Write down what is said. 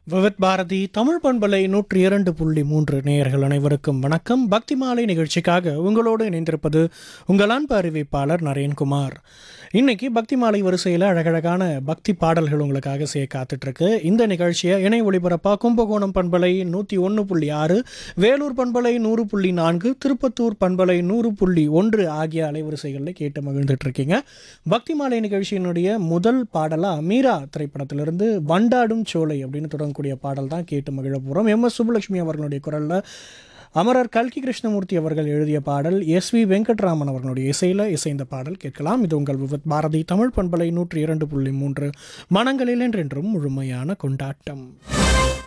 விவித் பாரதி தமிழ் பண்பலை நூற்றி இரண்டு புள்ளி மூன்று நேயர்கள் அனைவருக்கும் வணக்கம் பக்தி மாலை நிகழ்ச்சிக்காக உங்களோடு இணைந்திருப்பது உங்கள் அன்பு அறிவிப்பாளர் நரேன்குமார் இன்னைக்கு பக்தி மாலை வரிசையில் அழகழகான பக்தி பாடல்கள் உங்களுக்காக செய்ய காத்துட்ருக்கு இந்த நிகழ்ச்சியை இணை ஒளிபரப்பா கும்பகோணம் பண்பலை நூற்றி ஒன்று புள்ளி ஆறு வேலூர் பண்பலை நூறு புள்ளி நான்கு திருப்பத்தூர் பண்பலை நூறு புள்ளி ஒன்று ஆகிய அலைவரிசைகளில் கேட்டு மகிழ்ந்துட்டு இருக்கீங்க பக்தி மாலை நிகழ்ச்சியினுடைய முதல் பாடலாக மீரா திரைப்படத்திலிருந்து வண்டாடும் சோலை அப்படின்னு தொடங்கக்கூடிய பாடல் தான் கேட்டு மகிழ போகிறோம் எம் எஸ் சுப்புலட்சுமி அவர்களுடைய குரலில் அமரர் கல்கி கிருஷ்ணமூர்த்தி அவர்கள் எழுதிய பாடல் எஸ் வி வெங்கட்ராமன் அவர்களுடைய இசையில் இசைந்த பாடல் கேட்கலாம் இது உங்கள் விவத் பாரதி தமிழ் பண்பலை நூற்றி இரண்டு புள்ளி மூன்று மனங்களில் என்றென்றும் முழுமையான கொண்டாட்டம்